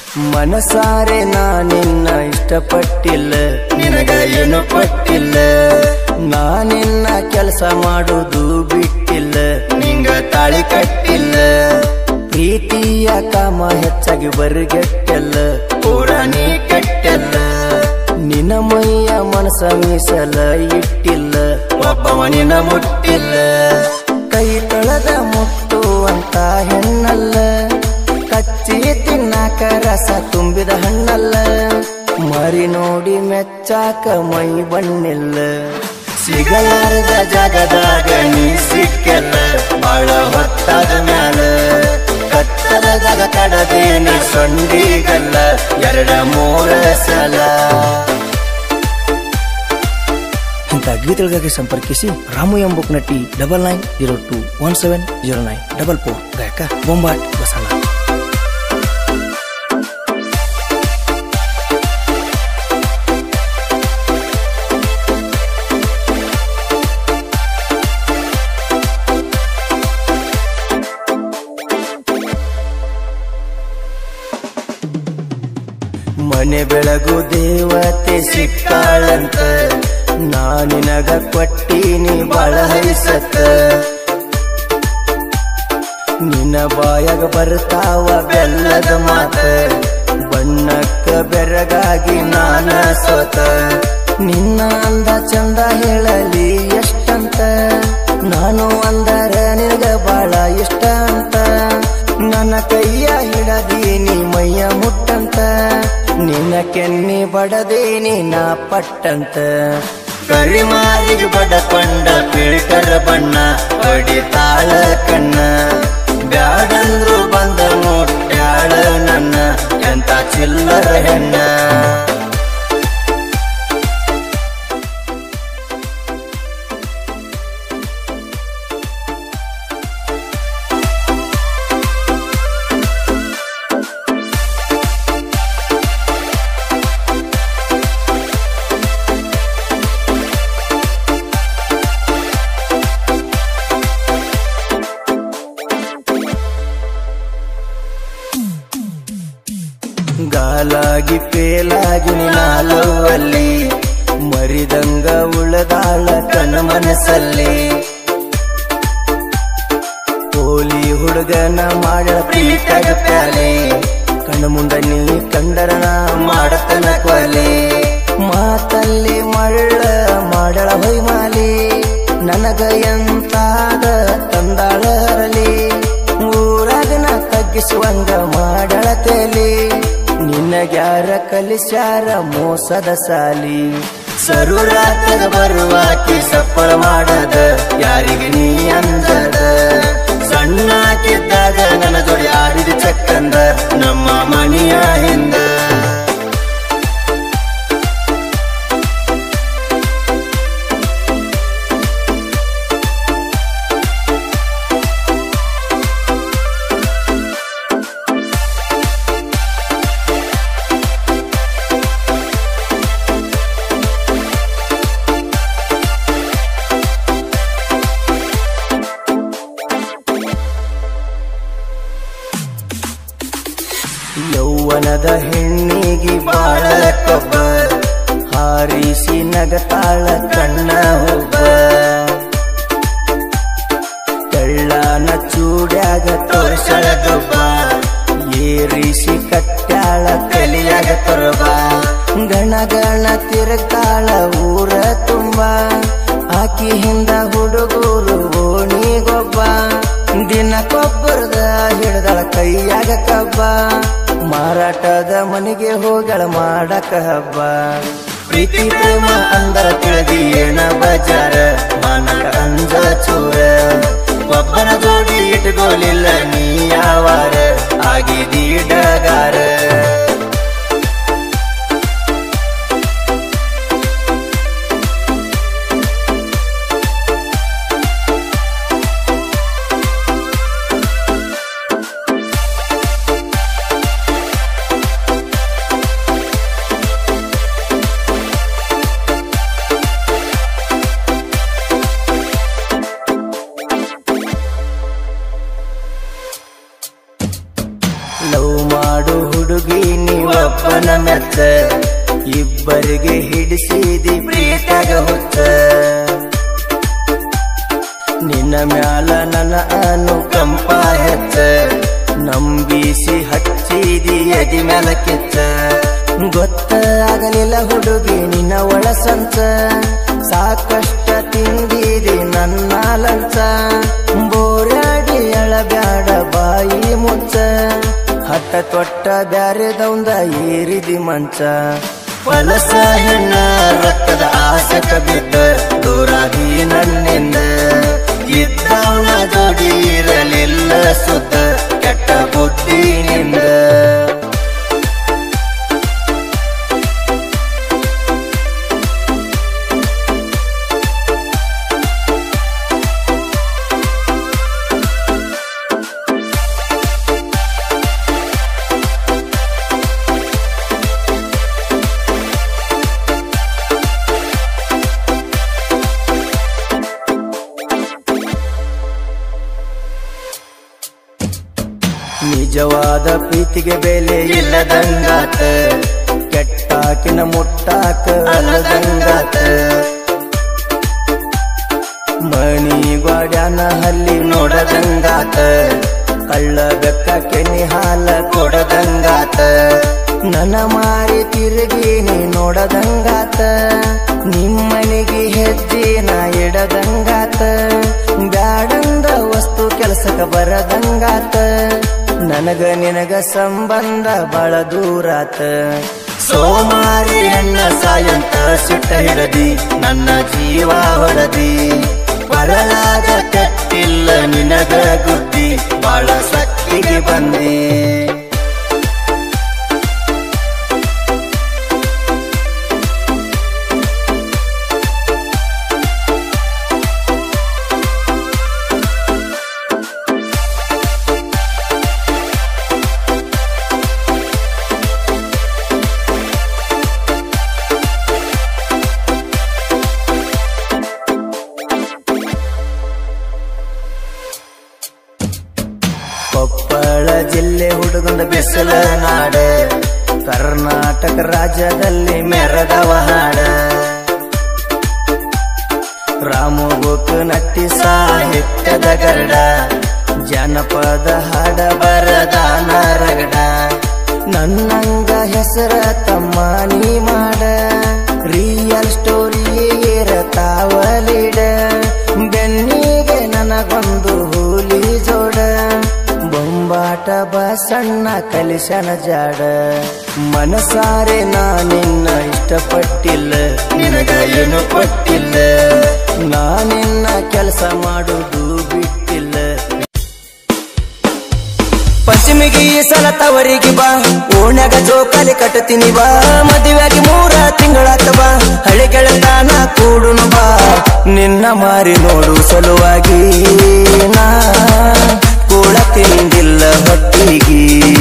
ಮನಸಾರೆ ನಾ ನಿನ್ನ ಇಷ್ಟಪಟ್ಟಿಲ್ಲ ನಿನಗ ಏನು ಪಟ್ಟಿಲ್ಲ ನಾ ನಿನ್ನ ಕೆಲಸ ಮಾಡುವುದು ಬಿಟ್ಟಿಲ್ಲ ನಿಂಗ ತಾಳಿ ಕಟ್ಟಿಲ್ಲ ಪ್ರೀತಿಯ ಕಾಮ ಹೆಚ್ಚಾಗಿ ಬರಿಗೆಟ್ಟಲ್ಲ ಪೂರ ನೀ ಕಟ್ಟಲ್ಲ ನಿನ್ನ ಮೈಯ ಮನಸ ಮೀಸಲ ಇಟ್ಟಿಲ್ಲ ಒಬ್ಬವ ನಿನ್ನ ಮುಟ್ಟಿಲ್ಲ ಕೈ ತೊಳೆದ ಮುತ್ತು ಅಂತ ಹೆಣ್ಣಲ್ಲ ಕಚ್ಚಿ ತಿನ್ನಾಕ ರಸ ತುಂಬಿದ ಹಣ್ಣಲ್ಲ ಮರಿ ನೋಡಿ ಮೆಚ್ಚಾಕ ಮೈ ಬಣ್ಣಿಲ್ಲ ಸಿಗಲಾರದ ಜಾಗದಾಗ ನೀ ಸಿಕ್ಕಲ್ಲ ಬಾಳ ಹೊತ್ತಾದ ಮ್ಯಾಲ ಕತ್ತದ ಜಾಗ ಕಡದೇನಿ ಸೊಂಡಿಗಲ್ಲ ಎರಡ ಮೂರ ಸಲ ಇಂಥ ಗೀತೆಗಳಿಗಾಗಿ ಸಂಪರ್ಕಿಸಿ ರಾಮು ಎಂಬುಕ್ ನಟಿ double nine zero two one seven zero nine double four ಗಾಯಕ ಬೊಂಬಾಟ್ ಬಸಣ್ಣ ಮನೆ ಬೆಳಗು ದೇವತೆ ಸಿಕ್ಕಾಳಂತ ನಾ ನಿನಗ ಕೊಟ್ಟೀನಿ ಬಾಳ ಹೈಸತ್ತ ನಿನ್ನ ಬಾಯಾಗ ಬರ್ತಾವ ಬೆಲ್ಲದ ಮಾತ ಬಣ್ಣಕ್ಕ ಬೆರಗಾಗಿ ನಾನ ಸ್ವತ ನಿನ್ನ ಅಂದ ಚಂದ ಹೇಳಲಿ ಎಷ್ಟಂತ ನಾನು ಅಂದರ ನಿನಗ ಬಾಳ ಇಷ್ಟ ಅಂತ ನನ್ನ ಕೈಯ ಹಿಡದೀನಿ ಮೈಯ ಮುಟ್ಟಂತ ನಿನ್ನ ಕೆನ್ನಿ ಬಡದೇನಿ ನಾ ಪಟ್ಟಂತ ಕರಿಮಾರಿಗೆ ಬಡಕೊಂಡ ಪಿಳ್ಕರ ಬಣ್ಣ ಹೊಡಿತಾಳ ಕಣ್ಣ ಬ್ಯಾಡಂದ್ರು ಬಂದ ಮುಟ್ಟ್ಯಾಳ ನನ್ನ ಎಂತ ಚಿಲ್ಲರ ಹೆಣ್ಣ ಗಾಲಾಗಿ ಪೇಲಾಗಿ ನಾಲವಲ್ಲಿ ಮರಿದಂಗ ಉಳದಾಳ ಕನ ಮನಸ್ಸಲ್ಲಿ ಕೋಲಿ ಹುಡುಗನ ಮಾಡ ಪ್ರೀತಗ ಪ್ಯಾಲೆ ಕಣ್ಣ ಮುಂದ ನೀ ಕಂಡರನ ಮಾಡತನ ಕೊಲೆ ಮಾತಲ್ಲಿ ಮಳ್ಳ ಮಾಡಳ ಹೊಯ್ಮಾಲಿ ನನಗ ಎಂತಾದ ತಂದಾಳ ಹರಲಿ ಊರಾಗ ನಾ ತಗ್ಗಿಸುವಂಗ ಮಾಡಳ ತೇಲಿ ನಿನಗ್ಯಾರ ಕಲಿಸ್ಯಾರ ಮೋಸದ ಸಾಲಿ ಸರುರಾತದ ಬರುವಾಕಿ ಸಪ್ಪಳ ಮಾಡದ ಯಾರಿಗೆ ನೀ ಅಂದದ ಸಣ್ಣಾಕಿದ್ದಾಗ ನನ್ನ ಜೋಡಿ ಆಡಿದ ಚಕ್ಕಂದ ನಮ್ಮ ಮನೆಯ ಹಿಂದ ಯೌವನದ ಹೆಣ್ಣಿಗೆ ಬಾಳ ಕೊಬ್ಬ ಹಾರಿಸಿ ನಗತಾಳ ಕಣ್ಣ ಹುಬ್ಬ ಕಳ್ಳನ ಚೂಡ್ಯಾಗ ತೋರ್ಸಳ ಗೊಬ್ಬ ಏರಿಸಿ ಕಟ್ಟ್ಯಾಳ ಕಲಿಯಾಗ ತೊರಬ ಗಣ ಗಣ ತಿರುಗ್ತಾಳ ಊರ ತುಂಬ ಆಕಿ ಹಿಂದ ಹುಡುಗರು ಓಣಿಗೊಬ್ಬ ದಿನಕ್ಕೊಬ್ಬರದ ಹಿಡ್ದಳ ಕೈಯಾಗ ಕಬ್ಬ ಮಾರಾಟದ ಮನೆಗೆ ಹೋಗಳ ಮಾಡಕ ಹಬ್ಬ ಪ್ರೀತಿ ಪ್ರೇಮ ಅಂದರ ತಿಳಿದಿ ಏನ ಬಜಾರ ಮಾನಕ ಅಂಜ ಚೂರ ಒಬ್ಬನ ಜೋಡಿ ಇಟ್ಕೋಲಿಲ್ಲ ನೀ ಯಾವಾರ ಆಗಿದಿ ಡಗಾರ ಲವ್ ಮಾಡ ಮಾಡು ಹುಡುಗಿ ನೀವೊಬ್ಬನ ಮೆಚ್ಚ ಇಬ್ಬರಿಗೆ ಹಿಡಿಸಿದಿ ಪ್ರೀತಾಗ ಹುಚ್ಚ ನಿನ್ನ ಮ್ಯಾಲ ನನ್ನ ಅನುಕಂಪ ಹೆಚ್ಚ ನಂಬಿಸಿ ಹಚ್ಚಿದಿ ಎದಿ ಮ್ಯಾಲ ಕಿಚ್ಚ ಗೊತ್ತ ಆಗಲಿಲ್ಲ ಹುಡುಗಿ ನಿನ್ನ ಒಳ ಸಂಚ ಸಾಕಷ್ಟ ತಿಂದಿದಿ ನನ್ನ ಲಂಚ ಬೋರಾಡಿ ಅಳಬ್ಯಾಡ ಬಾಯಿ ಮುಚ್ಚ ಹಟ್ಟ ತೊಟ್ಟ ಬ್ಯಾರೆದೌಂದ ಏರಿದಿ ಮಂಚ ಫಲಸ ಹೆಣ್ಣ ರಕ್ತದ ಆಸಕ ಬಿದ್ದ ದೂರಾಗಿ ನನ್ನಿಂದ ಇದ್ದವನ ಜೋಡಿ ಇರಲಿಲ್ಲ ಸುತ್ತ ಕೆಟ್ಟ ಬುದ್ಧಿನಿಂದ ನಿಜವಾದ ಪ್ರೀತಿಗೆ ಬೆಲೆ ಇಲ್ಲದಂಗಾತ ಕೆಟ್ಟಾಕಿನ ಮುಟ್ಟಾಕ ಅಲ್ಲದಂಗಾತ ಮಣಿ ಗ್ವಾಡ್ಯಾನ ಹಲ್ಲಿ ನೋಡದಂಗಾತ ಕಳ್ಳ ಬೆಕ್ಕ ಕೆನಿ ಹಾಲ ಕೊಡದಂಗಾತ ನನ್ನ ಮಾರಿ ತಿರುಗಿ ನೀ ನೋಡದಂಗಾತ ನಿಮ್ಮನಿಗೆ ಹೆಜ್ಜೆನ ಇಡದಂಗಾತ ಬ್ಯಾಡಂದ ವಸ್ತು ಕೆಲಸಕ್ಕ ಬರದಂಗಾತ ನನಗ ನಿನಗ ಸಂಬಂಧ ಬಹಳ ದೂರಾತ ಸೋಮಾರಿ ಅಣ್ಣ ಸಾಯಂತ ಸಿಟ್ಟ ಹಿಡದಿ ನನ್ನ ಜೀವ ಹೊಡದಿ ಬರಲಾದ ಕೆಟ್ಟಿಲ್ಲ ನಿನಗ ಗುದ್ದಿ ಬಾಳ ಸಕ್ಕಿಗೆ ಬಂದಿ ಕೊಪ್ಪಳ ಜಿಲ್ಲೆ ಹುಡುಗಂದ ಬಿಸಿಲ ನಾಡ ಕರ್ನಾಟಕ ರಾಜ್ಯದಲ್ಲಿ ಮೆರದವ ಹಾಡ ರಾಮಗೋಕ ನಟ್ಟಿ ಸಾಹಿತ್ಯದ ಗರಡ ಜನಪದ ಹಾಡ ಬರದಾನ ರಗಡ ನನ್ನಂಗ ಹೆಸರ ತಮ್ಮ ನೀ ಮಾಡ ರಿಯಲ್ ಸ್ಟೋರಿ ಇರತಾವ ಲೀಡ ಬೆನ್ನಿಗೆ ನನಗೊಂದು ಹೂಲಿ ಜೋಡ ಬೊಂಬಾಟ ಬಸಣ್ಣ ಕಲಿಸನ ಜಾಡ ಮನಸಾರೆ ನಾ ನಿನ್ನ ಇಷ್ಟಪಟ್ಟಿಲ್ಲ ನಿನಗ ಏನು ಕೊಟ್ಟಿಲ್ಲ ನಾ ನಿನ್ನ ಕೆಲಸ ಮಾಡುವುದು ಬಿಟ್ಟಿಲ್ಲ ಪಶ್ಚಿಮಿಗೆ ಈ ಸಲ ತವರಿಗೆ ಬಾ ಓಣ್ಯಾಗ ಜೋಕಾಲಿ ಕಟ್ಟತೀನಿ ಬಾ ಮದುವೆಯಾಗಿ ಮೂರ ತಿಂಗಳಾತ ಬಾ ಹಳೆ ಗೆಳತಾನ ಕೂಡುನು ಬಾ ನಿನ್ನ ಮಾರಿ ನೋಡು ಸಲುವಾಗಿ ನಾ ಕೂಳ ತಿಂದಿಲ್ಲ ಹೊಟ್ಟಿಗಿ